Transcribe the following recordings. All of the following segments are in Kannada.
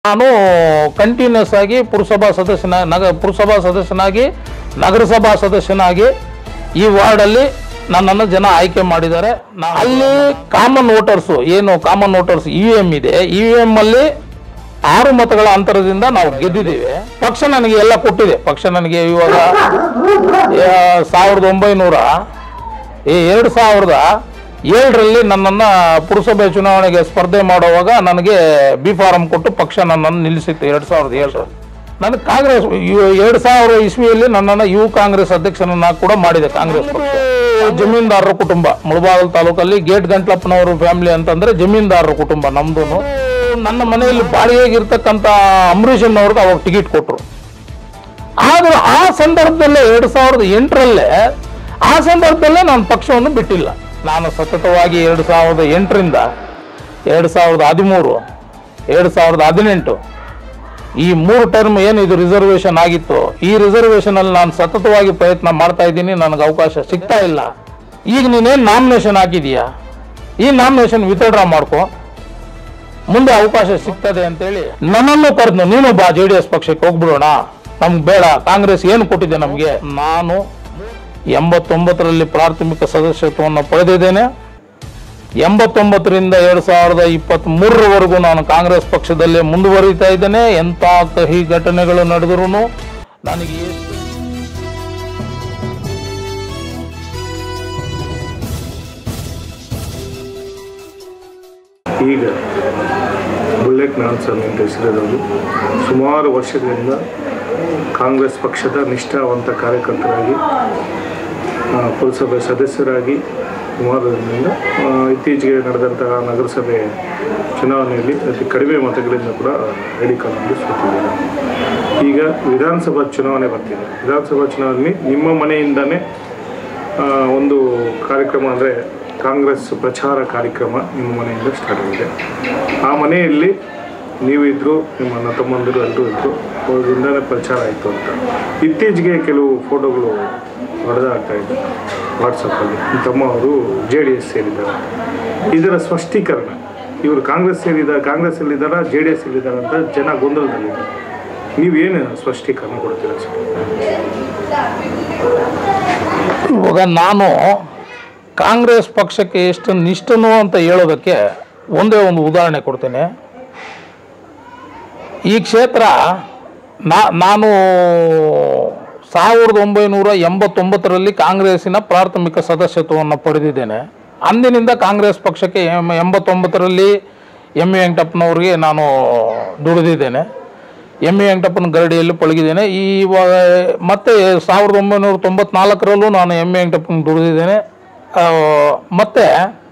ನಾನು ಕಂಟಿನ್ಯೂಸ್ ಆಗಿ ಪುರಸಭಾ ಸದಸ್ಯನ ನಗ ಪುರಸಭಾ ಸದಸ್ಯನಾಗಿ ನಗರಸಭಾ ಸದಸ್ಯನಾಗಿ ಈ ವಾರ್ಡಲ್ಲಿ ನನ್ನನ್ನು ಜನ ಆಯ್ಕೆ ಮಾಡಿದ್ದಾರೆ ನಾ- ಅಲ್ಲಿ ಕಾಮನ್ ವೋಟರ್ಸು ಏನು common voters E V M ಇದೆ ಇ ವಿ ಎಮ್ ಅಲ್ಲಿ ಆರು ಮತಗಳ ಅಂತರದಿಂದ ನಾವು ಗೆದ್ದಿದ್ದೀವಿ ಪಕ್ಷ ನನಗೆ ಎಲ್ಲ ಕೊಟ್ಟಿದೆ ಪಕ್ಷ ನನಗೆ ಇವಾಗ ಆ, ಸಾವಿರದ ಒಂಬೈನೂರ ಈ ಎರಡು ಸಾವಿರದ ಏಳರಲ್ಲಿ ನನ್ನನ್ನು ಪುರಸಭೆ ಚುನಾವಣೆಗೆ ಸ್ಪರ್ಧೆ ಮಾಡುವಾಗ ನನಗೆ ಬಿ ಫಾರಂ ಕೊಟ್ಟು ಪಕ್ಷ ನನ್ನನ್ನು ನಿಲ್ಲಿಸಿತ್ತು ಎರಡು ಸಾವಿರದ ಏಳರಲ್ಲಿ ನನಗೆ ಕಾಂಗ್ರೆಸ್ ಯು- ಎರಡು ಸಾವಿರ ಇಸ್ವಿಯಲ್ಲಿ ನನ್ನನ್ನು ಯುವ ಕಾಂಗ್ರೆಸ್ ಅಧ್ಯಕ್ಷನನ್ನ ಕೂಡ ಮಾಡಿದೆ ಕಾಂಗ್ರೆಸ್ ಪಕ್ಷ ಜಮೀನ್ದಾರರ ಕುಟುಂಬ ಮುಳಬಾಗಲ್ ತಾಲೂಕಲ್ಲಿ ಗೇಟ್ ಗಂಟ್ಲಪ್ಪನವರು ಫ್ಯಾಮಿಲಿ ಅಂತಂದ್ರೆ ಜಮೀನ್ದಾರರ ಕುಟುಂಬ ನಮ್ದು ನನ್ನ ಮನೆಯಲ್ಲಿ ಬಾಡಿಗೆಗೆ ಇರ್ತಕ್ಕಂಥ ಅಂಬರೀಷನ್ನವ್ರಿಗೆ ಅವಾಗ ಟಿಕೆಟ್ ಕೊಟ್ಟರು ಆದ್ರೆ ಆ ಸಂದರ್ಭದಲ್ಲೇ ಎರಡು ಸಾವಿರದ ಎಂಟರಲ್ಲೇ ಆ ಸಂದರ್ಭದಲ್ಲೇ ನಾನು ಪಕ್ಷವನ್ನು ಬಿಟ್ಟಿಲ್ಲ ನಾನು ಸತತವಾಗಿ ಎರಡು ಸಾವಿರದ ಎಂಟರಿಂದ ಎರಡು ಸಾವಿರದ ಹದಿಮೂರು ಎರಡು ಸಾವಿರದ ಹದಿನೆಂಟು ಈ ಮೂರು ಟರ್ಮ್ ಏನು ಇದು ರಿಸರ್ವೇಷನ್ ಆಗಿತ್ತು ಈ ರಿಸರ್ವೇಷನ್ ಅಲ್ಲಿ ನಾನು ಸತತವಾಗಿ ಪ್ರಯತ್ನ ಮಾಡ್ತಾ ಇದ್ದೀನಿ ನನಗೆ ಅವಕಾಶ ಸಿಗ್ತಾ ಇಲ್ಲ ಈಗ ನೀನೇನು ನಾಮಿನೇಷನ್ ಹಾಕಿದೀಯಾ ಈ ನಾಮಿನೇಷನ್ ವಿತ್ಡ್ರಾ ಮಾಡ್ಕೊ ಮುಂದೆ ಅವಕಾಶ ಸಿಗ್ತದೆ ಅಂತೇಳಿ ನನ್ನನ್ನು ಕರೆದು ನೀನು ಬಾ ಜೆ ಡಿ ಎಸ್ ಪಕ್ಷಕ್ಕೆ ಹೋಗ್ಬಿಡೋಣ ನಮ್ಗೆ ಬೇಡ ಕಾಂಗ್ರೆಸ್ ಏನು ಕೊಟ್ಟಿದೆ ನಮಗೆ ನಾನು ಎಂಬತ್ತೊಂಬತ್ತರಲ್ಲಿ ಪ್ರಾಥಮಿಕ ಸದಸ್ಯತ್ವವನ್ನು ಪಡೆದಿದ್ದೇನೆ ಎಂಬತ್ತೊಂಬತ್ತರಿಂದ ಎರಡು ಸಾವಿರದ ಇಪ್ಪತ್ತ್ ಮೂರರವರೆಗೂ ನಾನು ಕಾಂಗ್ರೆಸ್ ಪಕ್ಷದಲ್ಲೇ ಮುಂದುವರಿತಾ ಇದ್ದೇನೆ ಎಂಥ ಕಹಿ ಘಟನೆಗಳು ನಡೆದರೂ ನನಗೆ ಎಷ್ಟು ಈಗ ಬುಲೆಟ್ ನಾನ್ಸನ್ ಅಂತ ಹೆಸರಿರೋದು ಸುಮಾರು ವರ್ಷಗಳಿಂದ ಕಾಂಗ್ರೆಸ್ ಪಕ್ಷದ ನಿಷ್ಠಾವಂತ ಕಾರ್ಯಕರ್ತರಾಗಿ ಆ, ಪುರಸಭೆ ಸದಸ್ಯರಾಗಿ ಸುಮಾರು ದಿನದಿಂದ ಆ, ಇತ್ತೀಚೆಗೆ ನಡೆದಂತಹ ನಗರಸಭೆ ಚುನಾವಣೆಯಲ್ಲಿ ಅತಿ ಕಡಿಮೆ ಮತಗಳಿಂದ ಕೂಡ ಐಡಿ ಕಾರ್ಡ್ ಸೋತಿದ್ದಾರೆ ಈಗ ವಿಧಾನಸಭಾ ಚುನಾವಣೆ ಬರ್ತಿದೆ ವಿಧಾನಸಭಾ ಚುನಾವಣೆ ನಿಮ್ಮ ಮನೆಯಿಂದನೇ ಆ, ಒಂದು ಕಾರ್ಯಕ್ರಮ ಅಂದರೆ ಕಾಂಗ್ರೆಸ್ ಪ್ರಚಾರ ಕಾರ್ಯಕ್ರಮ ನಿಮ್ಮ ಮನೆಯಿಂದ ಸ್ಟಾರ್ಟ್ ಆಗಿದೆ ಆ ಮನೆಯಲ್ಲಿ ನೀವು ಇದ್ರು ನಿಮ್ಮ ಅಣ್ಣ ತಮ್ಮಂದಿರು ಎಲ್ಲರೂ ಇದ್ರು ಅವ್ರಿಂದನೇ ಪ್ರಚಾರ ಆಯಿತು ಅಂತ ಇತ್ತೀಚೆಗೆ ಕೆಲವು ಫೋಟೋಗಳು ಹೊಡೆದಾಗ್ತಾ ಇದೆ ವಾಟ್ಸಪ್ಪಲ್ಲಿ ನಿಮ್ಮ ತಮ್ಮ ಅವರು ಜೆ ಡಿ ಎಸ್ ಸೇರಿದ್ದಾರೆ ಇದರ ಸ್ಪಷ್ಟೀಕರಣ ಇವರು ಕಾಂಗ್ರೆಸ್ ಸೇರಿದ ಕಾಂಗ್ರೆಸ್ಸಲ್ಲಿದ್ದಾರಾ ಜೆ ಡಿ ಎಸ್ ಅಲ್ಲಿದ್ದಾರಾ ಅಂತ ಜನ ಗೊಂದಲದಲ್ಲಿದ್ದಾರೆ ನೀವೇನು ಸ್ಪಷ್ಟೀಕರಣ ಕೊಡ್ತೀರಾ ಸರ್ ಇವಾಗ ನಾನು ಕಾಂಗ್ರೆಸ್ ಪಕ್ಷಕ್ಕೆ ಎಷ್ಟು ನಿಷ್ಠನು ಅಂತ ಹೇಳೋದಕ್ಕೆ ಒಂದೇ ಒಂದು ಉದಾಹರಣೆ ಕೊಡ್ತೇನೆ ಈ ಕ್ಷೇತ್ರ ನಾ ನಾನು ಸಾವಿರದ ಒಂಬೈನೂರ ಎಂಬತ್ತೊಂಬತ್ತರಲ್ಲಿ ಕಾಂಗ್ರೆಸ್ಸಿನ ಪ್ರಾಥಮಿಕ ಸದಸ್ಯತ್ವವನ್ನು ಪಡೆದಿದ್ದೇನೆ ಅಂದಿನಿಂದ ಕಾಂಗ್ರೆಸ್ ಪಕ್ಷಕ್ಕೆ ಎಂ- ಎಂಬತ್ತೊಂಬತ್ತರಲ್ಲಿ ಎಮ್ ಎ ವೆಂಕಟಪ್ಪನವ್ರಿಗೆ ನಾನು ದುಡಿದಿದ್ದೇನೆ ಎಮ್ ಎ ವೆಂಕಟಪ್ಪನ ಗರಡಿಯಲ್ಲಿ ಪಳಗಿದ್ದೇನೆ ಈ ಇವಾಗ ಮತ್ತೆ ಸಾವಿರದ ಒಂಬೈನೂರ ತೊಂಬತ್ನಾಲ್ಕರಲ್ಲೂ ನಾನು ಎಮ್ ಎ ವೆಂಕಟಪ್ಪನ ದುಡಿದಿದ್ದೇನೆ ಆ, ಮತ್ತೆ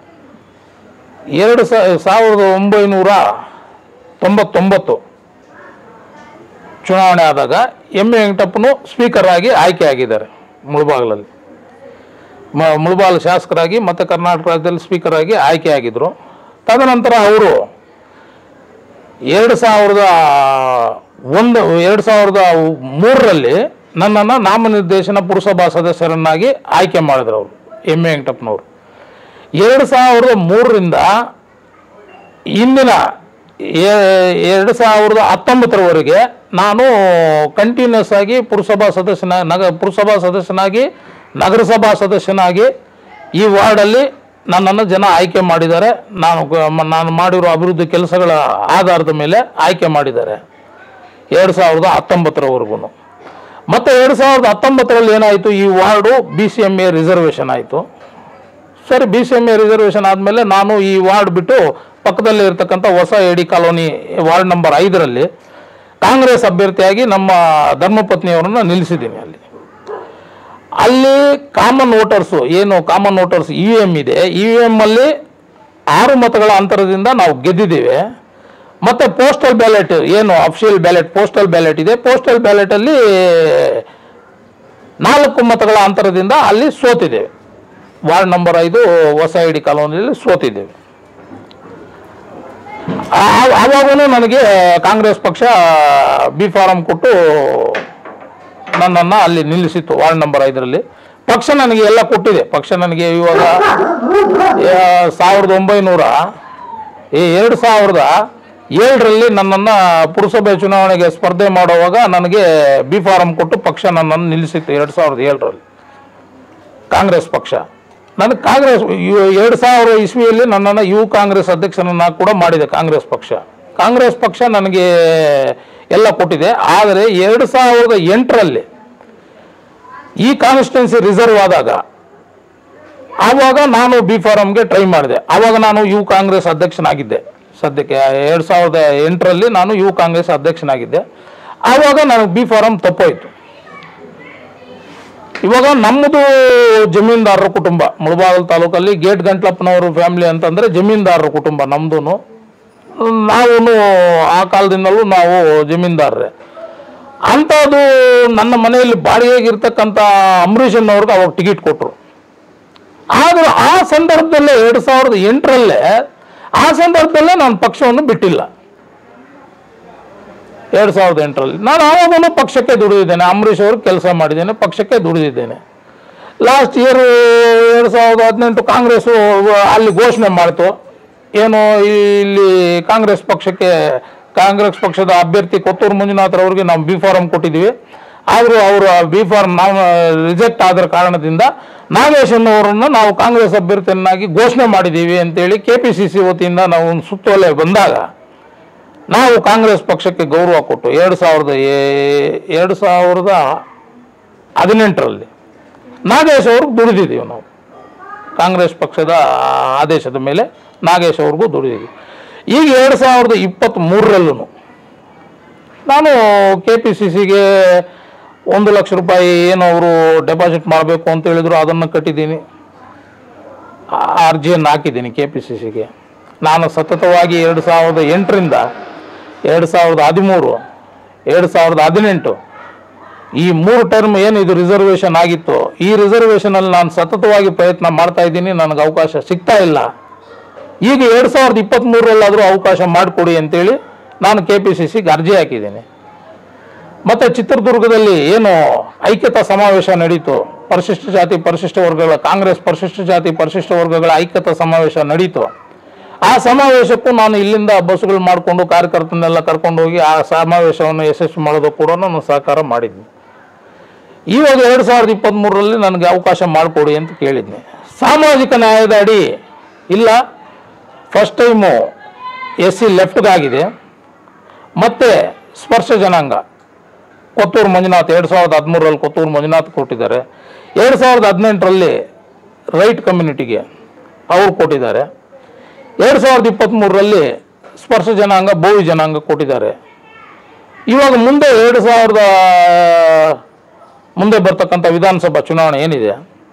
ಎರಡು ಸಾ ಸಾವಿರದ ಒಂಬೈನೂರ ತೊಂಬತ್ತೊಂಬತ್ತು ಚುನಾವಣೆ ಆದಾಗ ಎಮ್ ಎ ವೆಂಕಟಪ್ಪನು ಸ್ಪೀಕರ್ ಆಗಿ ಆಯ್ಕೆ ಆಗಿದ್ದಾರೆ ಮುಳಬಾಗಿಲಲ್ಲಿ ಮ ಮುಳಬಾಲ್ ಶಾಸಕರಾಗಿ ಮತ್ತು ಕರ್ನಾಟಕ ರಾಜ್ಯದಲ್ಲಿ ಸ್ಪೀಕರ್ ಆಗಿ ಆಯ್ಕೆ ಆಗಿದ್ದರು ತದನಂತರ ಅವರು ಎರಡು ಸಾವಿರದ ಒಂದು ಎರಡು ಸಾವಿರದ ಮೂರರಲ್ಲಿ ನನ್ನನ್ನು ನಾಮನಿರ್ದೇಶನ ಪುರಸಭಾ ಸದಸ್ಯರನ್ನಾಗಿ ಆಯ್ಕೆ ಮಾಡಿದ್ರು ಅವರು ಎಮ್ ಎ ವೆಂಕಟಪ್ಪನವರು ಎರಡು ಸಾವಿರದ ಮೂರರಿಂದ ಇಂದಿನ ಎ- ಎರಡು ಸಾವಿರದ ಹತ್ತೊಂಬತ್ತರವರೆಗೆ ನಾನು ಕಂಟಿನ್ಯೂಸ್ ಆಗಿ ಪುರಸಭಾ ಸದಸ್ಯನ ನಗ ಪುರಸಭಾ ಸದಸ್ಯನಾಗಿ ನಗರಸಭಾ ಸದಸ್ಯನಾಗಿ ಈ ವಾರ್ಡಲ್ಲಿ ನನ್ನನ್ನು ಜನ ಆಯ್ಕೆ ಮಾಡಿದ್ದಾರೆ ನಾನು ಗ- ಮ- ನಾನು ಮಾಡಿರೋ ಅಭಿವೃದ್ಧಿ ಕೆಲಸಗಳ ಆಧಾರದ ಮೇಲೆ ಆಯ್ಕೆ ಮಾಡಿದ್ದಾರೆ ಎರಡು ಸಾವಿರದ ಹತ್ತೊಂಬತ್ತರವರೆಗೂ ಮತ್ತು ಎರಡು ಸಾವಿರದ ಹತ್ತೊಂಬತ್ತರಲ್ಲಿ ಏನಾಯಿತು ಈ ward B C M A reservation ಆಯಿತು ಸರಿ B C M A reservation ಆದಮೇಲೆ ನಾನು ಈ ವಾರ್ಡ್ ಬಿಟ್ಟು ಪಕ್ಕದಲ್ಲೇ ಇರ್ತಕ್ಕಂಥ ಹೊಸ ಎಡಿ ಕಾಲೋನಿ ವಾರ್ಡ್ ನಂಬರ್ ಐದರಲ್ಲಿ ಕಾಂಗ್ರೆಸ್ ಅಭ್ಯರ್ಥಿಯಾಗಿ ನಮ್ಮ ಧರ್ಮಪತ್ನಿಯವರನ್ನು ನಿಲ್ಲಿಸಿದ್ದೀನಿ ಅಲ್ಲಿ ಅಲ್ಲಿ ಕಾಮನ್ ವೋಟರ್ಸು ಏನು common voters E V M ಇದೆ ಇ ವಿ ಎಮ್ ಅಲ್ಲಿ ಆರು ಮತಗಳ ಅಂತರದಿಂದ ನಾವು ಗೆದ್ದಿದ್ದೇವೆ ಮತ್ತು ಪೋಸ್ಟಲ್ ಬ್ಯಾಲೆಟ್ ಏನು ಅಫಿಷಿಯಲ್ ಬ್ಯಾಲೆಟ್ ಪೋಸ್ಟಲ್ ಬ್ಯಾಲೆಟ್ ಇದೆ ಪೋಸ್ಟಲ್ ಬ್ಯಾಲೆಟಲ್ಲಿ ನಾಲ್ಕು ಮತಗಳ ಅಂತರದಿಂದ ಅಲ್ಲಿ ಸೋತಿದ್ದೇವೆ ವಾರ್ಡ್ ನಂಬರ್ ಐದು ಹೊಸ ಐಡಿ ಕಾಲೋನಿಯಲ್ಲಿ ಸೋತಿದ್ದೇವೆ ಆವಾಗೂ ನನಗೆ ಕಾಂಗ್ರೆಸ್ ಪಕ್ಷ ಬಿ ಫಾರಂ ಕೊಟ್ಟು ನನ್ನನ್ನು ಅಲ್ಲಿ ನಿಲ್ಲಿಸಿತ್ತು ವಾರ್ಡ್ ನಂಬರ್ ಐದರಲ್ಲಿ ಪಕ್ಷ ನನಗೆ ಎಲ್ಲ ಕೊಟ್ಟಿದೆ ಪಕ್ಷ ನನಗೆ ಇವಾಗ ಆ, ಸಾವಿರದ ಒಂಬೈನೂರ ಈ ಎರಡು ಸಾವಿರದ ಏಳರಲ್ಲಿ ನನ್ನನ್ನು ಪುರಸಭೆ ಚುನಾವಣೆಗೆ ಸ್ಪರ್ಧೆ ಮಾಡುವಾಗ ನನಗೆ ಬಿ ಫಾರಂ ಕೊಟ್ಟು ಪಕ್ಷ ನನ್ನನ್ನು ನಿಲ್ಲಿಸಿತ್ತು ಎರಡು ಸಾವಿರದ ಏಳರಲ್ಲಿ ಕಾಂಗ್ರೆಸ್ ಪಕ್ಷ ನನಗೆ ಕಾಂಗ್ರೆಸ್ ಯು- ಎರಡು ಸಾವಿರ ಇಸ್ವಿಯಲ್ಲಿ ನನ್ನನ್ನು ಯುವ ಕಾಂಗ್ರೆಸ್ ಅಧ್ಯಕ್ಷನನ್ನ ಕೂಡ ಮಾಡಿದೆ ಕಾಂಗ್ರೆಸ್ ಪಕ್ಷ ಕಾಂಗ್ರೆಸ್ ಪಕ್ಷ ನನಗೆ ಎಲ್ಲ ಕೊಟ್ಟಿದೆ ಆದರೆ ಎರಡು ಸಾವಿರದ ಎಂಟರಲ್ಲಿ ಈ ಕಾನ್ಸ್ಟಿಟ್ಯೂನ್ಸಿ ರಿಸರ್ವ್ ಆದಾಗ ಆವಾಗ ನಾನು ಬಿ ಫಾರಮ್ಗೆ ಟ್ರೈ ಮಾಡಿದೆ ಆವಾಗ ನಾನು ಯುವ ಕಾಂಗ್ರೆಸ್ ಅಧ್ಯಕ್ಷನಾಗಿದ್ದೆ ಸದ್ಯಕ್ಕೆ ಎರಡು ಸಾವಿರದ ಎಂಟರಲ್ಲಿ ನಾನು ಯುವ ಕಾಂಗ್ರೆಸ್ ಅಧ್ಯಕ್ಷನಾಗಿದ್ದೆ ಆವಾಗ ನನಗೆ ಬಿ ಫಾರಂ ತಪ್ಪೋಯ್ತು ಇವಾಗ ನಮ್ಮದು ಜಮೀನ್ದಾರರ ಕುಟುಂಬ ಮುಳಬಾಗಲ್ ತಾಲೂಕಲ್ಲಿ ಗೇಟ್ ಗಂಟ್ಲಪ್ಪನವರು ಫ್ಯಾಮಿಲಿ ಅಂತಂದ್ರೆ ಜಮೀನ್ದಾರರ ಕುಟುಂಬ ನಮ್ದು ನಾವು ಆ ಕಾಲದಿಂದಲೂ ನಾವು ಜಮೀನ್ದಾರರೇ ಅಂಥದ್ದು ನನ್ನ ಮನೆಯಲ್ಲಿ ಬಾಡಿಗೆಗಿರ್ತಕ್ಕಂಥ ಅಂಬರೀಷನ್ನವ್ರಿಗೆ ಅವಾಗ ಟಿಕೆಟ್ ಕೊಟ್ಟರು ಆದರೂ ಆ ಸಂದರ್ಭದಲ್ಲೇ ಎರಡು ಸಾವಿರದ ಎಂಟರಲ್ಲೇ ಆ ಸಂದರ್ಭದಲ್ಲೇ ನಾನು ಪಕ್ಷವನ್ನು ಬಿಟ್ಟಿಲ್ಲ ಎರಡು ಸಾವಿರದ ಎಂಟರಲ್ಲಿ ನಾನು ಆವಾಗಲೂ ಪಕ್ಷಕ್ಕೆ ದುಡಿದಿದ್ದೇನೆ ಅಂಬರೀಷ್ ಅವರು ಕೆಲಸ ಮಾಡಿದ್ದೇನೆ ಪಕ್ಷಕ್ಕೆ ದುಡಿದಿದ್ದೇನೆ ಲಾಸ್ಟ್ ಇಯರ್ ಎರಡು ಸಾವಿರದ ಹದಿನೆಂಟು ಕಾಂಗ್ರೆಸ್ಸು ಅಲ್ಲಿ ಘೋಷಣೆ ಮಾಡಿತು ಏನು ಇಲ್ಲಿ ಕಾಂಗ್ರೆಸ್ ಪಕ್ಷಕ್ಕೆ ಕಾಂಗ್ರೆಸ್ ಪಕ್ಷದ ಅಭ್ಯರ್ಥಿ ಕೊತ್ತೂರು ಮಂಜುನಾಥ್ರವ್ರಿಗೆ ನಾವು ಬಿ ಫಾರಂ ಕೊಟ್ಟಿದ್ದೀವಿ ಆದರೂ ಅವರು ಬಿ ಫಾರಂ ನಾವು ರಿಜೆಕ್ಟ್ ಆದ ಕಾರಣದಿಂದ ನಾಗೇಶನ್ ಅವರನ್ನು ನಾವು ಕಾಂಗ್ರೆಸ್ ಅಭ್ಯರ್ಥಿಯನ್ನಾಗಿ ಘೋಷಣೆ ಮಾಡಿದ್ದೀವಿ ಅಂತೇಳಿ ಕೆ ಪಿ ಸಿ ಸಿ ವತಿಯಿಂದ ನಾವು ಒಂದು ಸುತ್ತೋಲೆ ಬಂದಾಗ ನಾವು ಕಾಂಗ್ರೆಸ್ ಪಕ್ಷಕ್ಕೆ ಗೌರವ ಕೊಟ್ಟು ಎರಡು ಸಾವಿರದ ಏ- ಎರಡು ಸಾವಿರದ ಹದಿನೆಂಟರಲ್ಲಿ ನಾಗೇಶ್ ಅವ್ರಿಗೆ ದುಡಿದಿದ್ದೀವಿ ನಾವು ಕಾಂಗ್ರೆಸ್ ಪಕ್ಷದ ಆದೇಶದ ಮೇಲೆ ನಾಗೇಶ್ ಅವ್ರಿಗೂ ದುಡಿದಿದ್ದೀವಿ ಈಗ ಎರಡು ಸಾವಿರದ ಇಪ್ಪತ್ತ್ ಮೂರರಲ್ಲೂ ನಾನು ಕೆ ಪಿ ಸಿ ಸಿಗೆ ಒಂದು ಲಕ್ಷ ರೂಪಾಯಿ ಏನು ಅವರು ಡೆಪಾಸಿಟ್ ಮಾಡಬೇಕು ಅಂತ ಹೇಳಿದ್ರು ಅದನ್ನು ಕಟ್ಟಿದ್ದೀನಿ ಆ ಅರ್ಜಿಯನ್ನು ಹಾಕಿದ್ದೀನಿ ಕೆ ಪಿ ಸಿ ಸಿಗೆ ನಾನು ಸತತವಾಗಿ ಎರಡು ಸಾವಿರದ ಎಂಟರಿಂದ ಎರಡು ಸಾವಿರದ ಹದಿಮೂರು ಎರಡು ಸಾವಿರದ ಹದಿನೆಂಟು ಈ ಮೂರು ಟರ್ಮ್ ಏನು ಇದು ರಿಸರ್ವೇಷನ್ ಆಗಿತ್ತು ಈ ರಿಸರ್ವೇಷನಲ್ಲಿ ನಾನು ಸತತವಾಗಿ ಪ್ರಯತ್ನ ಮಾಡ್ತಾ ಇದ್ದೀನಿ ನನಗೆ ಅವಕಾಶ ಸಿಗ್ತಾ ಇಲ್ಲ ಈಗ ಎರಡು ಸಾವಿರದ ಇಪ್ಪತ್ತ್ಮೂರರಲ್ಲಾದರೂ ಅವಕಾಶ ಮಾಡಿಕೊಡಿ ಅಂತೇಳಿ ನಾನು ಕೆ ಪಿ ಸಿ ಸಿಗೆ ಅರ್ಜಿ ಹಾಕಿದ್ದೀನಿ ಮತ್ತು ಚಿತ್ರದುರ್ಗದಲ್ಲಿ ಏನು ಐಕ್ಯತಾ ಸಮಾವೇಶ ನಡೀತು ಪರಿಶಿಷ್ಟ ಜಾತಿ ಪರಿಶಿಷ್ಟ ವರ್ಗಗಳ ಕಾಂಗ್ರೆಸ್ ಪರಿಶಿಷ್ಟ ಜಾತಿ ಪರಿಶಿಷ್ಟ ವರ್ಗಗಳ ಐಕ್ಯತಾ ಸಮಾವೇಶ ನಡೀತು ಆ ಸಮಾವೇಶಕ್ಕೂ ನಾನು ಇಲ್ಲಿಂದ ಬಸ್ಸುಗಳು ಮಾಡಿಕೊಂಡು ಕಾರ್ಯಕರ್ತರನ್ನೆಲ್ಲ ಕರ್ಕೊಂಡು ಹೋಗಿ ಆ ಸಮಾವೇಶವನ್ನು ಯಶಸ್ವಿ ಮಾಡೋದಕ್ಕೂ ಕೂಡ ನಾನು ಸಹಕಾರ ಮಾಡಿದ್ನಿ ಇವಾಗ ಎರಡು ಸಾವಿರದ ಇಪ್ಪತ್ತ್ಮೂರರಲ್ಲಿ ನನಗೆ ಅವಕಾಶ ಮಾಡಿಕೊಡಿ ಅಂತ ಕೇಳಿದ್ನಿ ಸಾಮಾಜಿಕ ನ್ಯಾಯದ ಅಡಿ ಇಲ್ಲ ಫಸ್ಟ್ ಟೈಮು ಎಸ್ ಸಿ ಲೆಫ್ಟ್ಗಾಗಿದೆ ಮತ್ತು ಸ್ಪರ್ಶ ಜನಾಂಗ ಕೊತ್ತೂರು ಮಂಜುನಾಥ್ ಎರಡು ಸಾವಿರದ ಹದಿಮೂರರಲ್ಲಿ ಕೊತ್ತೂರು ಮಂಜುನಾಥ್ ಕೊಟ್ಟಿದ್ದಾರೆ ಎರಡು ಸಾವಿರದ ಹದಿನೆಂಟರಲ್ಲಿ ರೈಟ್ ಕಮ್ಯುನಿಟಿಗೆ ಅವರು ಕೊಟ್ಟಿದ್ದಾರೆ ಎರಡು ಸಾವಿರದ ಇಪ್ಪತ್ತ್ಮೂರರಲ್ಲಿ ಸ್ಪರ್ಶ ಜನಾಂಗ ಬೋವಿ ಜನಾಂಗ ಕೊಟ್ಟಿದ್ದಾರೆ ಇವಾಗ ಮುಂದೆ ಎರಡು ಸಾವಿರದ ಮುಂದೆ ಬರ್ತಕ್ಕಂಥ ವಿಧಾನಸಭಾ ಚುನಾವಣೆ ಏನಿದೆ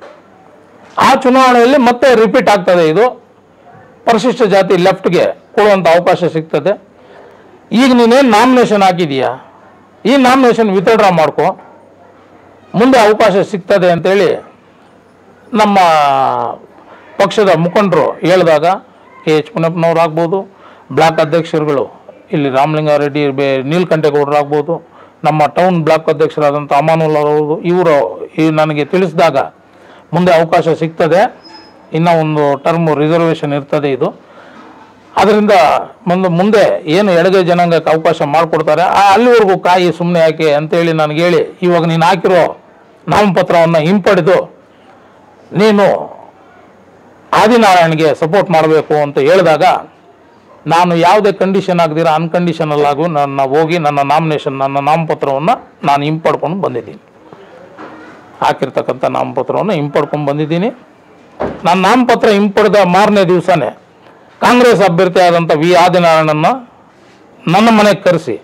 ಆ ಚುನಾವಣೆಯಲ್ಲಿ ಮತ್ತೆ ರಿಪೀಟ್ ಆಗ್ತದೆ ಇದು ಪರಿಶಿಷ್ಟ ಜಾತಿ ಲೆಫ್ಟ್ಗೆ ಕೊಡುವಂಥ ಅವಕಾಶ ಸಿಗ್ತದೆ ಈಗ ನೀನೇನು ನಾಮಿನೇಷನ್ ಹಾಕಿದೀಯಾ ಈ ನಾಮಿನೇಷನ್ ವಿತ್ಡ್ರಾ ಮಾಡ್ಕೊ ಮುಂದೆ ಅವಕಾಶ ಸಿಗ್ತದೆ ಅಂತೇಳಿ ನಮ್ಮ ಪಕ್ಷದ ಮುಖಂಡರು ಹೇಳಿದಾಗ ಕೆ ಎಚ್ ಪುನಪ್ಪನವ್ರು ಆಗ್ಬೋದು ಬ್ಲಾಕ್ ಅಧ್ಯಕ್ಷರುಗಳು ಇಲ್ಲಿ ರಾಮಲಿಂಗಾರೆಡ್ಡಿ ಬೇ ನೀಲಕಂಠೇಗೌಡರು ಆಗ್ಬೋದು ನಮ್ಮ ಟೌನ್ ಬ್ಲಾಕ್ ಅಧ್ಯಕ್ಷರಾದಂಥ ಅಮಾನುಲ್ ಅವರು ಇವರು ಈ ನನಗೆ ತಿಳಿಸಿದಾಗ ಮುಂದೆ ಅವಕಾಶ ಸಿಗ್ತದೆ ಇನ್ನೂ ಒಂದು ಟರ್ಮ್ ರಿಸರ್ವೇಷನ್ ಇರ್ತದೆ ಇದು ಅದರಿಂದ ಮುಂದೆ ಮುಂದೆ ಏನು ಎಡಗೈ ಜನಾಂಗಕ್ಕೆ ಅವಕಾಶ ಮಾಡಿಕೊಡ್ತಾರೆ ಆ ಅಲ್ಲಿವರೆಗೂ ಕಾಯಿ ಸುಮ್ಮನೆ ಯಾಕೆ ಅಂತೇಳಿ ನನಗೆ ಹೇಳಿ ಇವಾಗ ನೀನು ಹಾಕಿರೋ ನಾಮಪತ್ರವನ್ನು ಹಿಂಪಡೆದು ನೀನು ಆದಿನಾರಾಯಣ್ಗೆ ಸಪೋರ್ಟ್ ಮಾಡಬೇಕು ಅಂತ ಹೇಳಿದಾಗ ನಾನು ಯಾವುದೇ ಕಂಡೀಷನ್ ಆಗದಿರ ಅನ್ಕಂಡೀಷನಲ್ಲಾಗೂ ನನ್ನ ಹೋಗಿ ನನ್ನ ನಾಮಿನೇಷನ್ ನನ್ನ ನಾಮಪತ್ರವನ್ನು ನಾನು ಹಿಂಪಡ್ಕೊಂಡು ಬಂದಿದ್ದೀನಿ ಹಾಕಿರ್ತಕ್ಕಂಥ ನಾಮಪತ್ರವನ್ನು ಹಿಂಪಡ್ಕೊಂಡು ಬಂದಿದ್ದೀನಿ ನಾನು ನಾಮಪತ್ರ ಹಿಂಪಡೆದ ಮಾರನೇ ದಿವಸನೇ ಕಾಂಗ್ರೆಸ್ ಅಭ್ಯರ್ಥಿ ಆದಂಥ ವಿ ಆದಿನಾರಾಯಣನ್ನ ನನ್ನ ಮನೆಗೆ ಕರೆಸಿ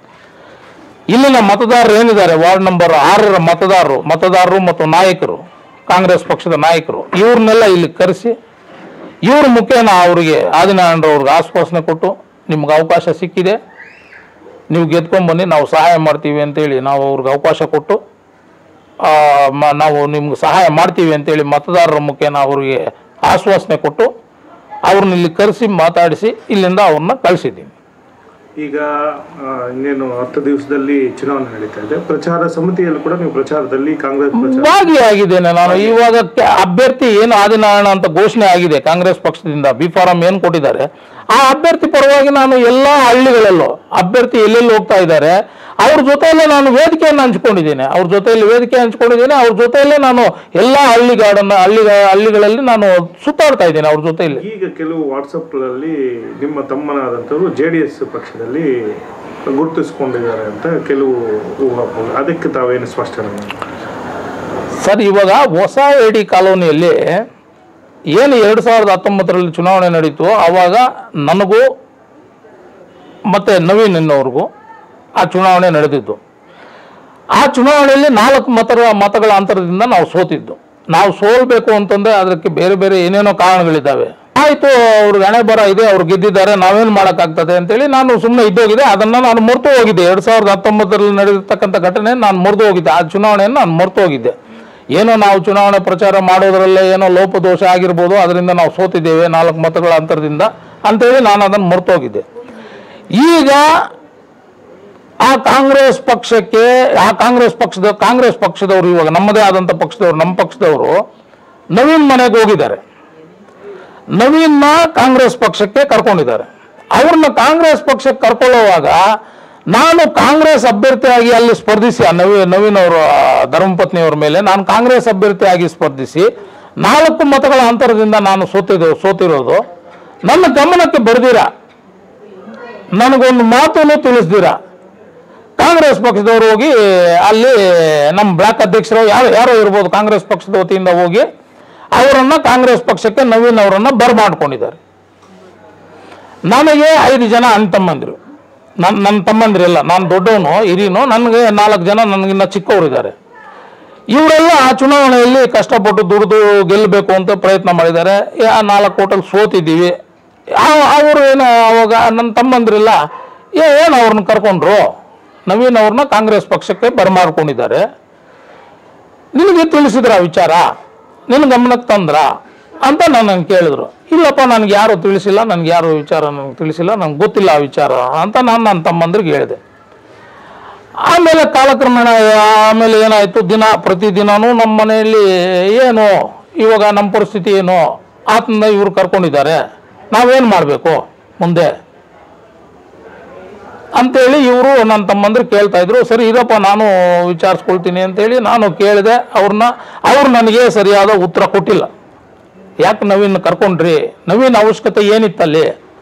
ಇಲ್ಲಿನ ಮತದಾರರು ಏನಿದ್ದಾರೆ ವಾರ್ಡ್ ನಂಬರ್ ಆರರ ಮತದಾರರು ಮತದಾರರು ಮತ್ತು ನಾಯಕರು ಕಾಂಗ್ರೆಸ್ ಪಕ್ಷದ ನಾಯಕರು ಇವ್ರನ್ನೆಲ್ಲ ಇಲ್ಲಿ ಕರೆಸಿ ಇವ್ರ ಮುಖೇನ ಅವರಿಗೆ ಆದಿನಾರಾಯಣರವ್ರಿಗೆ ಆಶ್ವಾಸನೆ ಕೊಟ್ಟು ನಿಮ್ಗೆ ಅವಕಾಶ ಸಿಕ್ಕಿದೆ ನೀವು ಗೆದ್ಕೊಂಡ್ಬನ್ನಿ ನಾವು ಸಹಾಯ ಮಾಡ್ತೀವಿ ಅಂತೇಳಿ ನಾವು ಅವ್ರಿಗೆ ಅವಕಾಶ ಕೊಟ್ಟು ಆ, ಮ- ನಾವು ನಿಮ್ಗೆ ಸಹಾಯ ಮಾಡ್ತೀವಿ ಅಂತೇಳಿ ಮತದಾರರ ಮುಖೇನ ಅವರಿಗೆ ಆಶ್ವಾಸನೆ ಕೊಟ್ಟು ಅವ್ರನ್ನ ಇಲ್ಲಿ ಕರೆಸಿ ಮಾತಾಡಿಸಿ ಇಲ್ಲಿಂದ ಅವ್ರನ್ನ ಕಳಿಸಿದ್ದೀನಿ ಈಗ ಆ, ಇನ್ನೇನು ಹತ್ತು ದಿವಸದಲ್ಲಿ ಚುನಾವಣೆ ನಡೀತಾ ಇದೆ ಪ್ರಚಾರ ಸಮಿತಿಯಲ್ಲಿ ಕೂಡ ನೀವು ಪ್ರಚಾರದಲ್ಲಿ ಕಾಂಗ್ರೆಸ್ ಪ್ರಚಾರ ಭಾಗಿಯಾಗಿದ್ದೇನೆ ನಾನು ಇವಾಗ ಕೆ- ಅಭ್ಯರ್ಥಿ ಏನು ಆದಿನಾರಾಯಣ ಅಂತ ಘೋಷಣೆ ಆಗಿದೆ ಕಾಂಗ್ರೆಸ್ ಪಕ್ಷದಿಂದ ಬಿ ಫಾರಂ ಏನು ಕೊಟ್ಟಿದ್ದಾರೆ ಆ ಅಭ್ಯರ್ಥಿ ಪರವಾಗಿ ನಾನು ಎಲ್ಲ ಹಳ್ಳಿಗಳಲ್ಲೂ ಅಭ್ಯರ್ಥಿ ಎಲ್ಲೆಲ್ಲಿ ಹೋಗ್ತಾ ಇದ್ದಾರೆ ಅವ್ರ ಜೊತೆಯಲ್ಲೇ ನಾನು ವೇದಿಕೆಯನ್ನು ಹಂಚ್ಕೊಂಡಿದ್ದೇನೆ ಅವ್ರ ಜೊತೆಯಲ್ಲಿ ವೇದಿಕೆ ಹಂಚ್ಕೊಂಡಿದ್ದೇನೆ ಅವ್ರ ಜೊತೆಯಲ್ಲೇ ನಾನು ಎಲ್ಲ ಹಳ್ಳಿಗಾಡನ್ನ ಹಳ್ಳಿ ಹಳ್ಳಿಗಳಲ್ಲಿ ನಾನು ಸುತ್ತಾಡ್ತಾ ಇದ್ದೇನೆ ಅವ್ರ ಜೊತೆಯಲ್ಲಿ ಈಗ ಕೆಲವು ವಾಟ್ಸಪ್ಗಳಲ್ಲಿ ನಿಮ್ಮ ತಮ್ಮನಾದಂಥವ್ರು ಜೆ ಡಿ ಎಸ್ ಪಕ್ಷದಲ್ಲಿ ಗುರುತಿಸ್ಕೊಂಡಿದ್ದಾರೆ ಅಂತ ಕೆಲವು ಊಹಾಪೋಹ ಅದಕ್ಕೆ ತಾವೇನು ಸ್ಪಷ್ಟನೆ ಮಾಡಿ? ಸರ್ ಇವಾಗ ಹೊಸ ಎಡಿ ಕಾಲೋನಿಯಲ್ಲಿ ಏನು ಎರಡು ಸಾವಿರದ ಹತ್ತೊಂಬತ್ತರಲ್ಲಿ ಚುನಾವಣೆ ನಡೀತು ಆವಾಗ ನನಗೂ ಮತ್ತು ನವೀನ್ ಎನ್ನುವ್ರಿಗೂ ಆ ಚುನಾವಣೆ ನಡೆದಿದ್ದು ಆ ಚುನಾವಣೆಯಲ್ಲಿ ನಾಲ್ಕು ಮತರ ಮತಗಳ ಅಂತರದಿಂದ ನಾವು ಸೋತಿದ್ದು ನಾವು ಸೋಲ್ಬೇಕು ಅಂತಂದ್ರೆ ಅದಕ್ಕೆ ಬೇರೆ ಬೇರೆ ಏನೇನೋ ಕಾರಣಗಳಿದ್ದಾವೆ ಆಯಿತು ಅವ್ರಿಗೆ ಹಣೆ ಬರ ಇದೆ ಅವ್ರು ಗೆದ್ದಿದ್ದಾರೆ ನಾವೇನು ಮಾಡೋಕ್ಕಾಗ್ತದೆ ಅಂತೇಳಿ ನಾನು ಸುಮ್ಮನೆ ಇದ್ದೋಗಿದೆ ಅದನ್ನು ನಾನು ಮರೆತು ಹೋಗಿದ್ದೆ ಎರಡು ಸಾವಿರದ ಹತ್ತೊಂಬತ್ತರಲ್ಲಿ ನಡೆದಿರ್ತಕ್ಕಂಥ ಘಟನೆ ನಾನು ಮರೆತು ಹೋಗಿದ್ದೆ ಆ ಚುನಾವಣೆಯನ್ನು ನಾನು ಮರೆತು ಹೋಗಿದ್ದೆ ಏನೋ ನಾವು ಚುನಾವಣೆ ಪ್ರಚಾರ ಮಾಡೋದ್ರಲ್ಲೇ ಏನೋ ಲೋಪದೋಷ ಆಗಿರ್ಬೋದು ಅದರಿಂದ ನಾವು ಸೋತಿದ್ದೇವೆ ನಾಲ್ಕು ಮತಗಳ ಅಂತರದಿಂದ ಅಂತೇಳಿ ನಾನು ಅದನ್ನು ಮರೆತು ಹೋಗಿದ್ದೆ ಈಗ ಆ ಕಾಂಗ್ರೆಸ್ ಪಕ್ಷಕ್ಕೆ ಆ ಕಾಂಗ್ರೆಸ್ ಪಕ್ಷದ ಕಾಂಗ್ರೆಸ್ ಪಕ್ಷದವರು ಇವಾಗ ನಮ್ಮದೇ ಆದಂಥ ಪಕ್ಷದವರು ನಮ್ಮ ಪಕ್ಷದವರು ನವೀನ್ ಮನೆಗೆ ಹೋಗಿದ್ದಾರೆ ನವೀನ್ನ ಕಾಂಗ್ರೆಸ್ ಪಕ್ಷಕ್ಕೆ ಕರ್ಕೊಂಡಿದ್ದಾರೆ ಅವ್ರನ್ನ ಕಾಂಗ್ರೆಸ್ ಪಕ್ಷಕ್ಕೆ ಕರ್ಕೊಳ್ಳುವಾಗ ನಾನು ಕಾಂಗ್ರೆಸ್ ಅಭ್ಯರ್ಥಿಯಾಗಿ ಅಲ್ಲಿ ಸ್ಪರ್ಧಿಸಿ ಆ ನವೀ ನವೀನ್ ಅವರ ಧರ್ಮಪತ್ನಿಯವರ ಮೇಲೆ ನಾನು ಕಾಂಗ್ರೆಸ್ ಅಭ್ಯರ್ಥಿಯಾಗಿ ಸ್ಪರ್ಧಿಸಿ ನಾಲ್ಕು ಮತಗಳ ಅಂತರದಿಂದ ನಾನು ಸೋತಿದ್ದು ಸೋತಿರೋದು ನನ್ನ ಗಮನಕ್ಕೆ ಬರ್ದಿರ ನನಗೊಂದು ಮಾತನ್ನು ತಿಳಿಸ್ದಿರ ಕಾಂಗ್ರೆಸ್ ಪಕ್ಷದವರು ಹೋಗಿ ಅಲ್ಲಿ ನಮ್ಮ ಬ್ಲಾಕ್ ಅಧ್ಯಕ್ಷರು ಯಾರು ಯಾರೋ ಇರ್ಬೋದು ಕಾಂಗ್ರೆಸ್ ಪಕ್ಷದ ವತಿಯಿಂದ ಹೋಗಿ ಅವರನ್ನ ಕಾಂಗ್ರೆಸ್ ಪಕ್ಷಕ್ಕೆ ನವೀನ್ ಅವರನ್ನ ಬರ್ಮಾಡ್ಕೊಂಡಿದ್ದಾರೆ ನನಗೆ ಐದು ಜನ ಅಣ್ಣ ತಮ್ಮಂದಿರು ನನ್ನ ನನ್ನ ತಮ್ಮಂದಿರಿಲ್ಲ ನಾನು ದೊಡ್ಡವನು ಹಿರಿಯನು ನನಗೆ ನಾಲ್ಕು ಜನ ನನಗಿನ್ನ ಚಿಕ್ಕವರಿದ್ದಾರೆ ಇವರೆಲ್ಲ ಆ ಚುನಾವಣೆಯಲ್ಲಿ ಕಷ್ಟಪಟ್ಟು ದುಡಿದು ಗೆಲ್ಲಬೇಕು ಅಂತ ಪ್ರಯತ್ನ ಮಾಡಿದ್ದಾರೆ ಆ ನಾಲ್ಕು ಕೋಟಲ್ಲಿ ಸೋತಿದ್ದೀವಿ ಆ- ಅವರು ಏನು ಅವಾಗ ನನ್ನ ತಮ್ಮಂದಿರೆಲ್ಲ ಏ ಏನು ಅವ್ರನ್ನ ಕರ್ಕೊಂಡ್ರು ನವೀನ್ ಅವ್ರನ್ನ ಕಾಂಗ್ರೆಸ್ ಪಕ್ಷಕ್ಕೆ ಬರಮಾಡ್ಕೊಂಡಿದ್ದಾರೆ ನಿನಗೆ ತಿಳಿಸಿದ್ರ ಆ ವಿಚಾರ ನಿನ್ನ ಗಮನಕ್ಕೆ ತಂದ್ರ ಅಂತ ನನಗೆ ಕೇಳಿದ್ರು ಇಲ್ಲಪ್ಪ ನನಗೆ ಯಾರು ತಿಳಿಸಿಲ್ಲ ನನಗೆ ಯಾರು ವಿಚಾರ ನನಗೆ ತಿಳಿಸಿಲ್ಲ ನನಗೆ ಗೊತ್ತಿಲ್ಲ ಆ ವಿಚಾರ ಅಂತ ನಾನು ನನ್ನ ತಮ್ಮಂದ್ರಿಗೆ ಹೇಳಿದೆ ಆಮೇಲೆ ಕಾಲಕ್ರಮೇಣ ಆಮೇಲೆ ಏನಾಯಿತು ದಿನ ಪ್ರತಿದಿನನೂ ನಮ್ಮ ಮನೆಯಲ್ಲಿ ಏನು ಇವಾಗ ನಮ್ಮ ಪರಿಸ್ಥಿತಿ ಏನು ಆತನ ಇವ್ರು ಕರ್ಕೊಂಡಿದ್ದಾರೆ ನಾವೇನು ಮಾಡಬೇಕು ಮುಂದೆ ಅಂತೇಳಿ ಇವರು ನನ್ನ ತಮ್ಮಂದ್ರು ಕೇಳ್ತಾ ಇದ್ರು ಸರಿ ಇದಪ್ಪ ನಾನು ವಿಚಾರಿಸ್ಕೊಳ್ತೀನಿ ಅಂತೇಳಿ ನಾನು ಕೇಳಿದೆ ಅವ್ರನ್ನ ಅವ್ರು ನನಗೆ ಸರಿಯಾದ ಉತ್ತರ ಕೊಟ್ಟಿಲ್ಲ ಯಾಕೆ ನವೀನ್ ಕರ್ಕೊಂಡ್ರಿ ನವೀನ್ ಅವಶ್ಯಕತೆ ಏನಿತ್ತಲ್ಲಿ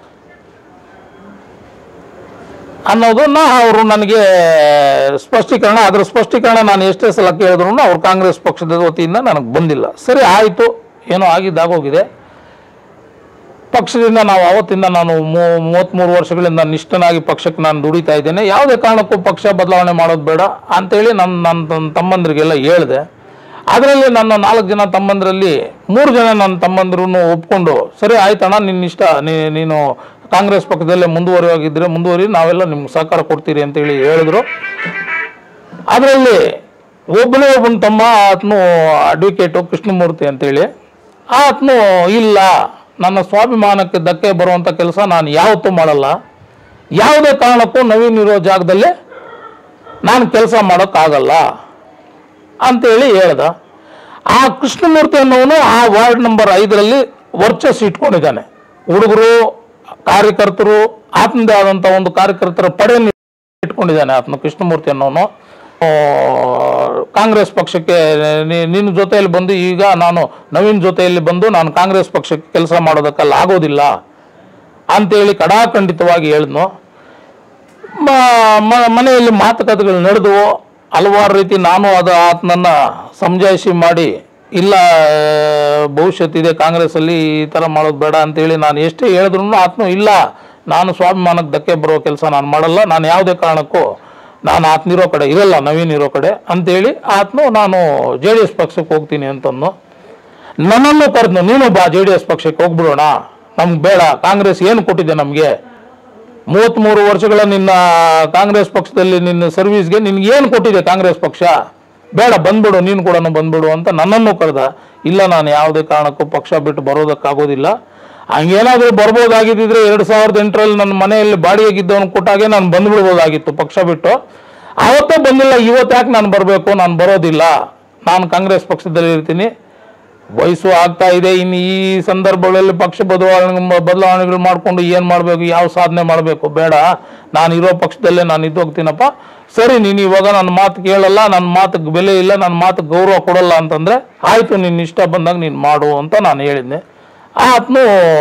ಅನ್ನೋದನ್ನ ಅವರು ನನಗೆ ಸ್ಪಷ್ಟೀಕರಣ ಅದರ ಸ್ಪಷ್ಟೀಕರಣ ನಾನು ಎಷ್ಟೇ ಸಲ ಕೇಳಿದ್ರು ಅವ್ರು ಕಾಂಗ್ರೆಸ್ ಪಕ್ಷದ ವತಿಯಿಂದ ನನಗೆ ಬಂದಿಲ್ಲ ಸರಿ ಆಯಿತು ಏನೋ ಆಗಿದ್ದಾಗೋಗಿದೆ ಪಕ್ಷದಿಂದ ನಾವು ಅವತ್ತಿಂದ ನಾನು ಮೂ- ಮೂವತ್ತ್ಮೂರು ವರ್ಷಗಳಿಂದ ನಿಷ್ಠನಾಗಿ ಪಕ್ಷಕ್ಕೆ ನಾನು ದುಡಿತಾ ಇದ್ದೇನೆ ಯಾವುದೇ ಕಾರಣಕ್ಕೂ ಪಕ್ಷ ಬದಲಾವಣೆ ಮಾಡೋದು ಬೇಡ ಅಂತೇಳಿ ನನ್ನ ನನ್ನ ತಮ್ಮ- ತಮ್ಮಂದಿರಿಗೆಲ್ಲ ಹೇಳಿದೆ ಅದರಲ್ಲಿ ನನ್ನ ನಾಲ್ಕು ಜನ ತಮ್ಮಂದರಲ್ಲಿ ಮೂರು ಜನ ನನ್ನ ತಮ್ಮಂದಿರೂ ಒಪ್ಕೊಂಡು ಸರಿ ಆಯ್ತಣ್ಣ ನಿನ್ನ ಇಷ್ಟ ನೀ- ನೀನು ಕಾಂಗ್ರೆಸ್ ಪಕ್ಷದಲ್ಲೇ ಮುಂದುವರಿಯಾಗಿದ್ದರೆ ಮುಂದುವರಿ ನಾವೆಲ್ಲ ನಿಮ್ಗೆ ಸಹಕಾರ ಕೊಡ್ತೀರಿ ಅಂತೇಳಿ ಹೇಳಿದ್ರು ಅದರಲ್ಲಿ ಒಬ್ಬನೇ ಒಬ್ಬನ ತಮ್ಮ ಆತನು ಅಡ್ವೊಕೇಟು ಕೃಷ್ಣಮೂರ್ತಿ ಅಂತೇಳಿ ಆತನು ಇಲ್ಲ ನನ್ನ ಸ್ವಾಭಿಮಾನಕ್ಕೆ ಧಕ್ಕೆ ಬರುವಂಥ ಕೆಲಸ ನಾನು ಯಾವತ್ತೂ ಮಾಡಲ್ಲ ಯಾವುದೇ ಕಾರಣಕ್ಕೂ ನವೀನ್ ಇರೋ ಜಾಗದಲ್ಲಿ ನಾನು ಕೆಲಸ ಮಾಡೋಕ್ಕಾಗಲ್ಲ ಅಂತೇಳಿ ಹೇಳ್ದ ಆ ಕೃಷ್ಣಮೂರ್ತಿ ಅನ್ನೋನು ಆ ವಾರ್ಡ್ ನಂಬರ್ ಐದರಲ್ಲಿ ವರ್ಚಸ್ಸು ಇಟ್ಕೊಂಡಿದ್ದಾನೆ ಹುಡುಗರು ಕಾರ್ಯಕರ್ತರು ಆತನದೇ ಆದಂಥ ಒಂದು ಕಾರ್ಯಕರ್ತರ ಪಡೆಯನ್ನು ಇಟ್ಕೊಂಡಿದ್ದಾನೆ ಆತನು ಕೃಷ್ಣಮೂರ್ತಿ ಅನ್ನೋನು ಆ, ಕಾಂಗ್ರೆಸ್ ಪಕ್ಷಕ್ಕೆ ನಿ- ನಿನ್ನ ಜೊತೆಯಲ್ಲಿ ಬಂದು ಈಗ ನಾನು ನವೀನ್ ಜೊತೆಯಲ್ಲಿ ಬಂದು ನಾನು ಕಾಂಗ್ರೆಸ್ ಪಕ್ಷಕ್ಕೆ ಕೆಲಸ ಮಾಡೋದಕ್ಕಲ್ಲ ಆಗೋದಿಲ್ಲ ಅಂತೇಳಿ ಕಡಾಖಂಡಿತವಾಗಿ ಹೇಳಿದ್ನು ಮ- ಮ- ಮನೆಯಲ್ಲಿ ಮಾತುಕತೆಗಳು ನಡೆದವು ಹಲವಾರು ರೀತಿ ನಾನು ಅದು ಆತನನ್ನ ಸಮಜಾಯಿಷಿ ಮಾಡಿ ಇಲ್ಲ ಆ, ಭವಿಷ್ಯತ್ ಇದೆ ಕಾಂಗ್ರೆಸ್ಸಲ್ಲಿ ಈ ಥರ ಮಾಡೋದು ಬೇಡ ಅಂತೇಳಿ ನಾನು ಎಷ್ಟೇ ಹೇಳಿದ್ರು ಆತನು ಇಲ್ಲ ನಾನು ಸ್ವಾಭಿಮಾನಕ್ಕೆ ಧಕ್ಕೆ ಬರೋ ಕೆಲಸ ನಾನು ಮಾಡಲ್ಲ ನಾನು ಯಾವುದೇ ಕಾರಣಕ್ಕೂ ನಾನು ಆತನಿರೋ ಕಡೆ ಇರಲ್ಲ ನವೀನ್ ಇರೋ ಕಡೆ ಅಂತೇಳಿ ಆತನು ನಾನು ಜೆ ಡಿ ಎಸ್ ಪಕ್ಷಕ್ಕೆ ಹೋಗ್ತೀನಿ ಅಂತಂದು ನನ್ನನ್ನು ಕರೆದ್ನು ನೀನು ಬಾ ಜೆ ಡಿ ಎಸ್ ಪಕ್ಷಕ್ಕೆ ಹೋಗ್ಬಿಡೋಣ ನಮ್ಗೆ ಬೇಡ ಕಾಂಗ್ರೆಸ್ ಏನು ಕೊಟ್ಟಿದೆ ನಮಗೆ ಮೂವತ್ತ್ಮೂರು ವರ್ಷಗಳ ನಿನ್ನ ಕಾಂಗ್ರೆಸ್ ಪಕ್ಷದಲ್ಲಿ ನಿನ್ನ ಸರ್ವಿಸ್ಗೆ ನಿನ್ಗೆ ಏನು ಕೊಟ್ಟಿದೆ ಕಾಂಗ್ರೆಸ್ ಪಕ್ಷ ಬೇಡ ಬಂದ್ಬಿಡು ನೀನು ಕೂಡ ಬಂದ್ಬಿಡು ಅಂತ ನನ್ನನ್ನು ಕರೆದ ಇಲ್ಲ ನಾನು ಯಾವುದೇ ಕಾರಣಕ್ಕೂ ಪಕ್ಷ ಬಿಟ್ಟು ಬರೋದಕ್ಕಾಗೋದಿಲ್ಲ ಹಂಗೇನಾದ್ರೂ ಬರ್ಬೋದಾಗಿದ್ದಿದ್ರೆ ಎರಡು ಸಾವಿರದ ಎಂಟರಲ್ಲಿ ನನ್ನ ಮನೆಯಲ್ಲಿ ಬಾಡಿಗೆಗಿದ್ದವನು ಕೊಟ್ಟಾಗೆ ನಾನು ಬಂದ್ಬಿಡ್ಬೋದಾಗಿತ್ತು ಪಕ್ಷ ಬಿಟ್ಟು ಆವತ್ತೇ ಬಂದಿಲ್ಲ ಇವತ್ತು ಯಾಕೆ ನಾನು ಬರಬೇಕು ನಾನು ಬರೋದಿಲ್ಲ ನಾನು ಕಾಂಗ್ರೆಸ್ ಪಕ್ಷದಲ್ಲಿ ಇರ್ತೀನಿ ವಯಸ್ಸು ಆಗ್ತಾ ಇದೆ ಇನ್ನು ಈ ಸಂದರ್ಭಗಳಲ್ಲಿ ಪಕ್ಷ ಬದಲಾವಣೆ ಬದಲಾವಣೆಗಳು ಮಾಡಿಕೊಂಡು ಏನು ಮಾಡಬೇಕು ಯಾವ ಸಾಧನೆ ಮಾಡಬೇಕು ಬೇಡ ನಾನು ಇರೋ ಪಕ್ಷದಲ್ಲೇ ನಾನು ಇದ್ದೋಗ್ತೀನಪ್ಪ ಸರಿ ನೀನು ಇವಾಗ ನನ್ನ ಮಾತು ಕೇಳಲ್ಲ ನನ್ನ ಮಾತಿಗೆ ಬೆಲೆ ಇಲ್ಲ ನನ್ನ ಮಾತಿಗೆ ಗೌರವ ಕೊಡಲ್ಲ ಅಂತಂದರೆ ಆಯಿತು ನಿನ್ನ ಇಷ್ಟ ಬಂದಾಗ ನೀನು ಮಾಡು ಅಂತ ನಾನು ಹೇಳಿದ್ದೆ ಆತನು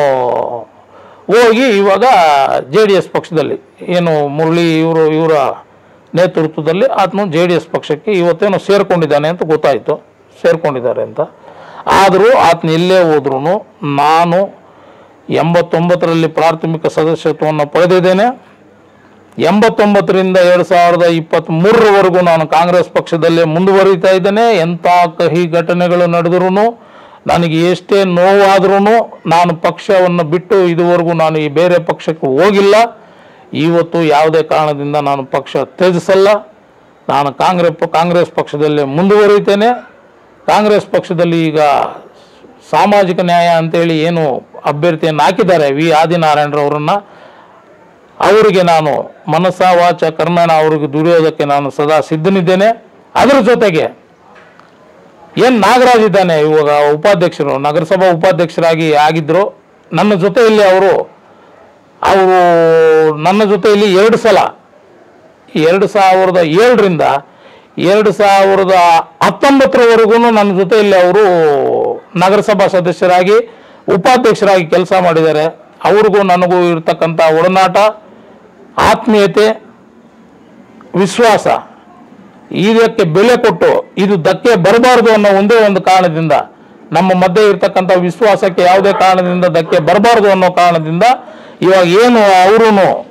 ಹೋಗಿ ಇವಾಗ ಜೆ ಡಿ ಎಸ್ ಪಕ್ಷದಲ್ಲಿ ಏನು ಮುರಳಿ ಇವರು ಇವರ ನೇತೃತ್ವದಲ್ಲಿ ಆತನು ಜೆ ಡಿ ಎಸ್ ಪಕ್ಷಕ್ಕೆ ಇವತ್ತೇನೋ ಸೇರ್ಕೊಂಡಿದ್ದಾನೆ ಅಂತ ಗೊತ್ತಾಯಿತು ಸೇರ್ಕೊಂಡಿದ್ದಾರೆ ಅಂತ ಆದರೂ ಆತನ ಎಲ್ಲೇ ಹೋದ್ರೂ ನಾನು ಎಂಬತ್ತೊಂಬತ್ತರಲ್ಲಿ ಪ್ರಾಥಮಿಕ ಸದಸ್ಯತ್ವವನ್ನು ಪಡೆದಿದ್ದೇನೆ ಎಂಬತ್ತೊಂಬತ್ತರಿಂದ ಎರಡು ಸಾವಿರದ ಇಪ್ಪತ್ತ್ಮೂರರವರೆಗೂ ನಾನು ಕಾಂಗ್ರೆಸ್ ಪಕ್ಷದಲ್ಲೇ ಮುಂದುವರಿತಾ ಇದ್ದೇನೆ ಎಂಥ ಕಹಿ ಘಟನೆಗಳು ನಡೆದ್ರೂ ನನಗೆ ಎಷ್ಟೇ ನೋವಾದ್ರೂ ನಾನು ಪಕ್ಷವನ್ನು ಬಿಟ್ಟು ಇದುವರೆಗೂ ನಾನು ಈ ಬೇರೆ ಪಕ್ಷಕ್ಕೆ ಹೋಗಿಲ್ಲ ಇವತ್ತು ಯಾವುದೇ ಕಾರಣದಿಂದ ನಾನು ಪಕ್ಷ ತ್ಯಜಿಸಲ್ಲ ನಾನು ಕಾಂಗ್ರೆಸ್ ಕಾಂಗ್ರೆಸ್ ಪಕ್ಷದಲ್ಲೇ ಮುಂದುವರಿತೇನೆ ಕಾಂಗ್ರೆಸ್ ಪಕ್ಷದಲ್ಲಿ ಈಗ ಸಾಮಾಜಿಕ ನ್ಯಾಯ ಅಂತೇಳಿ ಏನು ಅಭ್ಯರ್ಥಿಯನ್ನು ಹಾಕಿದ್ದಾರೆ ವಿ ಆದಿನಾರಾಯಣರವರನ್ನ ಅವರಿಗೆ ನಾನು ಮನಸ್ಸ ವಾಚ ಕರ್ಮೇಣ ಅವರಿಗೆ ದುಡಿಯೋದಕ್ಕೆ ನಾನು ಸದಾ ಸಿದ್ಧನಿದ್ದೇನೆ ಅದರ ಜೊತೆಗೆ ಏನು ನಾಗರಾಜ್ ಇದ್ದಾನೆ ಇವಾಗ ಉಪಾಧ್ಯಕ್ಷರು ನಗರಸಭಾ ಉಪಾಧ್ಯಕ್ಷರಾಗಿ ಆಗಿದ್ರು ನನ್ನ ಜೊತೆಯಲ್ಲಿ ಅವರು ಅವರು ನನ್ನ ಜೊತೆಯಲ್ಲಿ ಎರಡು ಸಲ ಎರಡು ಸಾವಿರದ ಏಳರಿಂದ ಎರಡು ಸಾವಿರದ ಹತ್ತೊಂಬತ್ತರವರೆಗೂ ನನ್ನ ಜೊತೆಯಲ್ಲಿ ಅವರು ನಗರಸಭಾ ಸದಸ್ಯರಾಗಿ ಉಪಾಧ್ಯಕ್ಷರಾಗಿ ಕೆಲಸ ಮಾಡಿದ್ದಾರೆ ಅವ್ರಿಗೂ ನನಗೂ ಇರ್ತಕ್ಕಂಥ ಒಡನಾಟ ಆತ್ಮೀಯತೆ ವಿಶ್ವಾಸ ಇದಕ್ಕೆ ಬೆಲೆ ಕೊಟ್ಟು ಇದು ಧಕ್ಕೆ ಬರಬಾರ್ದು ಅನ್ನೋ ಒಂದೇ ಒಂದು ಕಾರಣದಿಂದ ನಮ್ಮ ಮಧ್ಯೆ ಇರ್ತಕ್ಕಂಥ ವಿಶ್ವಾಸಕ್ಕೆ ಯಾವುದೇ ಕಾರಣದಿಂದ ಧಕ್ಕೆ ಬರಬಾರ್ದು ಅನ್ನೋ ಕಾರಣದಿಂದ ಇವಾಗ ಏನು ಅವರು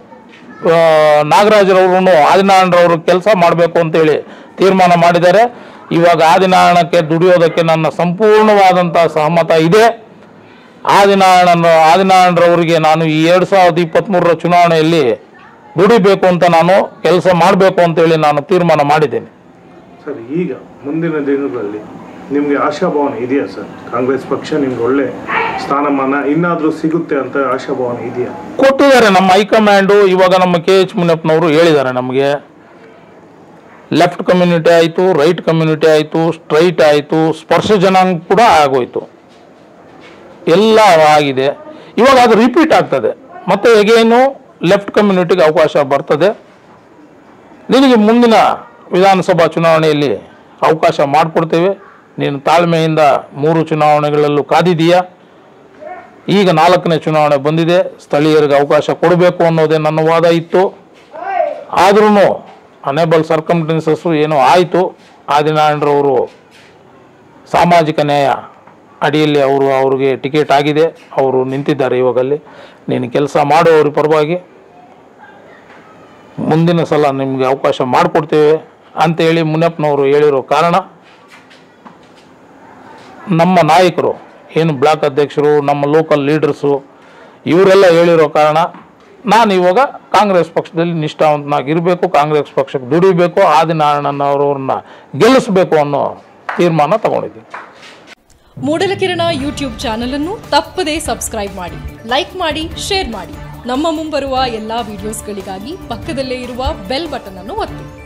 ನಾಗರಾಜರವರು ಆದಿನಾರಾಯಣರವರು ಕೆಲಸ ಮಾಡಬೇಕು ಅಂತೇಳಿ ತೀರ್ಮಾನ ಮಾಡಿದ್ದಾರೆ ಇವಾಗ ಆದಿನಾರಾಯಣಕ್ಕೆ ದುಡಿಯೋದಕ್ಕೆ ನನ್ನ ಸಂಪೂರ್ಣವಾದಂಥ ಸಹಮತ ಇದೆ ಆದಿನಾರಾಯಣನ ಆದಿನಾರಾಯಣರವರಿಗೆ ನಾನು ಈ ಎರಡು ಸಾವಿರದ ಇಪ್ಪತ್ತ್ಮೂರರ ಚುನಾವಣೆಯಲ್ಲಿ ದುಡಿಬೇಕು ಅಂತ ನಾನು ಕೆಲಸ ಮಾಡಬೇಕು ಅಂತೇಳಿ ನಾನು ತೀರ್ಮಾನ ಮಾಡಿದ್ದೇನೆ ಸರ್ ಈಗ ಮುಂದಿನ ದಿನಗಳಲ್ಲಿ ನಿಮಗೆ ಆಶಾಭಾವನೆ ಇದೆಯಾ ಸರ್ ಕಾಂಗ್ರೆಸ್ ಪಕ್ಷ ನಿಮ್ಗೆ ಒಳ್ಳೆ ಸ್ಥಾನಮಾನ ಇನ್ನಾದರೂ ಸಿಗುತ್ತೆ ಅಂತ ಆಶಾಭಾವನೆ ಇದೆಯಾ ಕೊಟ್ಟಿದ್ದಾರೆ ನಮ್ಮ ಹೈಕಮಾಂಡು ಇವಾಗ ನಮ್ಮ ಕೆ ಎಚ್ ಮುನಿಯಪ್ಪನವರು ಹೇಳಿದ್ದಾರೆ ನಮಗೆ ಲೆಫ್ಟ್ ಕಮ್ಯುನಿಟಿ ಆಯಿತು ರೈಟ್ ಕಮ್ಯುನಿಟಿ ಆಯಿತು ಸ್ಟ್ರೈಟ್ ಆಯಿತು ಸ್ಪರ್ಶ ಜನಾಂಗ ಕೂಡ ಆಗೋಯ್ತು ಎಲ್ಲ ಆಗಿದೆ ಇವಾಗ ಅದು ರಿಪೀಟ್ ಆಗ್ತದೆ ಮತ್ತೆ ಹೇಗೇನು ಲೆಫ್ಟ್ ಕಮ್ಯುನಿಟಿಗೆ ಅವಕಾಶ ಬರ್ತದೆ ನಿನಗೆ ಮುಂದಿನ ವಿಧಾನಸಭಾ ಚುನಾವಣೆಯಲ್ಲಿ ಅವಕಾಶ ಮಾಡಿಕೊಡ್ತೇವೆ ನೀನು ತಾಳ್ಮೆಯಿಂದ ಮೂರು ಚುನಾವಣೆಗಳಲ್ಲೂ ಕಾದಿದೀಯಾ ಈಗ ನಾಲ್ಕನೇ ಚುನಾವಣೆ ಬಂದಿದೆ ಸ್ಥಳೀಯರಿಗೆ ಅವಕಾಶ ಕೊಡಬೇಕು ಅನ್ನೋದೇ ನನ್ನ ವಾದ ಇತ್ತು ಆದ್ರೂ ಅನೇಬಲ್ ಸರ್ಕಮ್ಟೆನ್ಸಸ್ಸು ಏನೋ ಆಯಿತು ಆದಿನಾರಾಯಣರವರು ಸಾಮಾಜಿಕ ನ್ಯಾಯ ಅಡಿಯಲ್ಲಿ ಅವರು ಅವ್ರಿಗೆ ಟಿಕೆಟ್ ಆಗಿದೆ ಅವರು ನಿಂತಿದ್ದಾರೆ ಇವಾಗಲ್ಲಿ ನೀನು ಕೆಲಸ ಮಾಡೋರ ಪರವಾಗಿ ಮುಂದಿನ ಸಲ ನಿಮಗೆ ಅವಕಾಶ ಮಾಡಿಕೊಡ್ತೇವೆ ಅಂತೇಳಿ ಮುನಿಯಪ್ಪನವರು ಹೇಳಿರೋ ಕಾರಣ ನಮ್ಮ ನಾಯಕರು ಏನು ಬ್ಲಾಕ್ ಅಧ್ಯಕ್ಷರು ನಮ್ಮ ಲೋಕಲ್ ಲೀಡರ್ಸು ಇವರೆಲ್ಲ ಹೇಳಿರೋ ಕಾರಣ ನಾನು ಇವಾಗ ಕಾಂಗ್ರೆಸ್ ಪಕ್ಷದಲ್ಲಿ ನಿಷ್ಠಾವಂತನಾಗಿರಬೇಕು ಕಾಂಗ್ರೆಸ್ ಪಕ್ಷಕ್ಕೆ ದುಡಿಬೇಕು ಆದಿನಾರಾಯಣನವರನ್ನ ಗೆಲ್ಲಿಸಬೇಕು ಅನ್ನೋ ತೀರ್ಮಾನ ತಗೊಂಡಿದ್ದೀನಿ ಮೂಡಲಕಿರಣ ಯೂಟ್ಯೂಬ್ ಚಾನಲ್ ಅನ್ನು ತಪ್ಪದೇ ಸಬ್ಸ್ಕ್ರೈಬ್ ಮಾಡಿ ಲೈಕ್ ಮಾಡಿ ಶೇರ್ ಮಾಡಿ ನಮ್ಮ ಮುಂಬರುವ ಎಲ್ಲಾ ವಿಡಿಯೋಸ್ಗಳಿಗಾಗಿ ಪಕ್ಕದಲ್ಲೇ ಇರುವ ಬೆಲ್ ಬಟನ್ ಅನ್ನು ಒತ್ತಿ